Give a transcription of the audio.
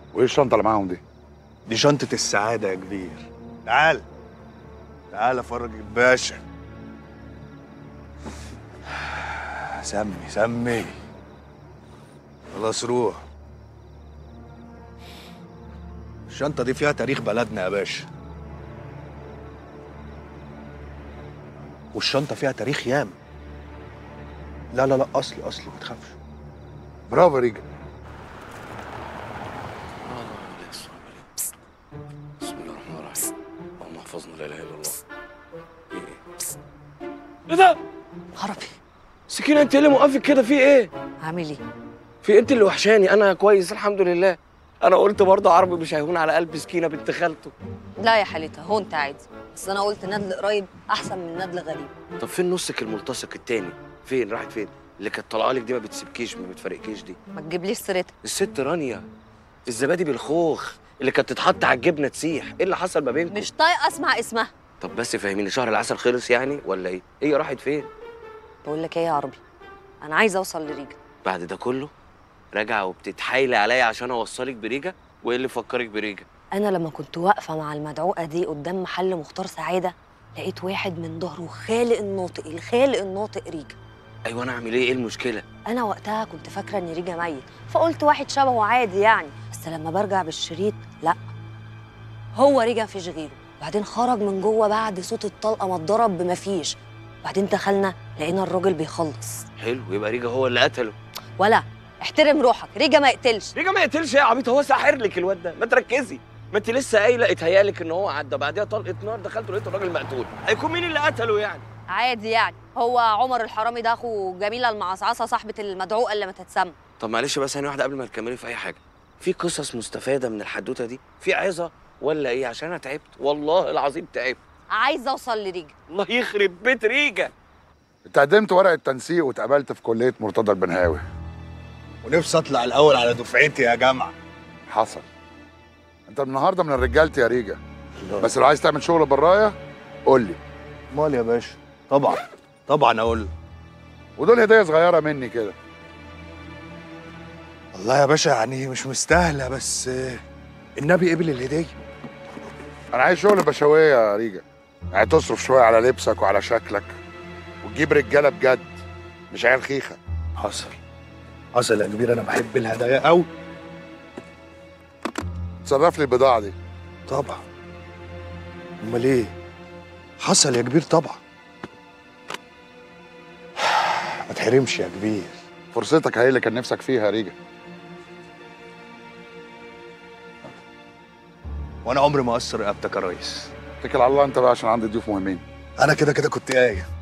وايه الشنطه اللي معاهم دي دي شنطة السعادة يا كبير تعال تعال افرج الباشا سمي سمي خلاص روح الشنطة دي فيها تاريخ بلدنا يا باشا والشنطة فيها تاريخ ياما لا لا لا أصلي أصلي ما تخافش برافو يا ريجا بسم الله الرحمن الرحيم اللهم احفظنا لا اله الا الله ايه ايه ده؟ عربي سكينة انت اللي موقفك كده في ايه؟ عامل ايه في انت اللي وحشاني انا كويس الحمد لله انا قلت برضه عربي مش هيهون على قلب سكينة بنت خالته لا يا حالتها هو انت عادي بس انا قلت ندل قريب احسن من ندل غريب طب فين نصك الملتصق التاني؟ فين راحت فين؟ اللي كانت طالعه لك دي ما بتسيبكيش ما بتفرقكيش دي ما تجيبليش سيرتها الست رانيا الزبادي بالخوخ اللي كانت تتحط على الجبنه تسيح ايه اللي حصل ما بينكم مش طايقه اسمع اسمها طب بس فهميني شهر العسل خلص يعني ولا ايه هي راحت فين بقول لك ايه يا عربي انا عايزه اوصل لريجا بعد ده كله راجعه وبتتحايلي عليا عشان اوصلك بريجا وايه اللي فكرك بريجا انا لما كنت واقفه مع المدعوقه دي قدام محل مختار سعاده لقيت واحد من ظهره خالق الناطق الخالق الناطق ريجا ايوه انا اعمل ايه ايه المشكله انا وقتها كنت فاكره ان ريجا ميت فقلت واحد شبهه عادي يعني بس لما برجع بالشريط لا هو ريجا مفيش غيره وبعدين خرج من جوه بعد صوت الطلقه ما اتضرب بما فيش بعدين دخلنا لقينا الراجل بيخلص حلو يبقى ريجا هو اللي قتله ولا احترم روحك ريجا ما يقتلش ريجا ما يقتلش يا عبيط هو ساحر لك الواد ده ما تركزي ما انت لسه قايله اتهيالك ان هو عدى بعدها طلقه نار دخلت لقيت الراجل مقتول هيكون مين اللي قتله يعني عادي يعني هو عمر الحرامي ده اخو جميله المعصعصه صاحبه المدعوقه اللي ما تتسمى طب معلش بس ثانيه واحده قبل ما تكملي في اي حاجه في قصص مستفاده من الحدوته دي في عظه ولا ايه عشان انا تعبت والله العظيم تعبت عايزه اوصل لريجا الله يخرب بيت ريجا انت قدمت ورقه تنسيق واتقبلت في كليه مرتضى البنهاوي ونفسي اطلع الاول على دفعتي يا جماعه حصل انت النهارده من رجالتي يا ريجا بس لو عايز تعمل شغل برايا قول لي مال يا باشا طبعا طبعا اقول له. ودول هديه صغيره مني كده والله يا باشا يعني مش مستاهله بس آه، النبي قبل الهديه انا عايز شغل بشويه يا ريجا يعني تصرف شويه على لبسك وعلى شكلك وتجيب رجاله بجد مش عيال خيخه حصل حصل يا كبير انا بحب الهدايا قوي تصرف لي البضاعه دي طبعا امال ايه حصل يا كبير طبعا ما تحرمش يا كبير فرصتك هي اللي كان نفسك فيها يا ريجا وانا عمري ما اقصر رقبتك يا ريس اتكل على الله انت بقى عشان عندي ضيوف مهمين انا كده كده كنت قايل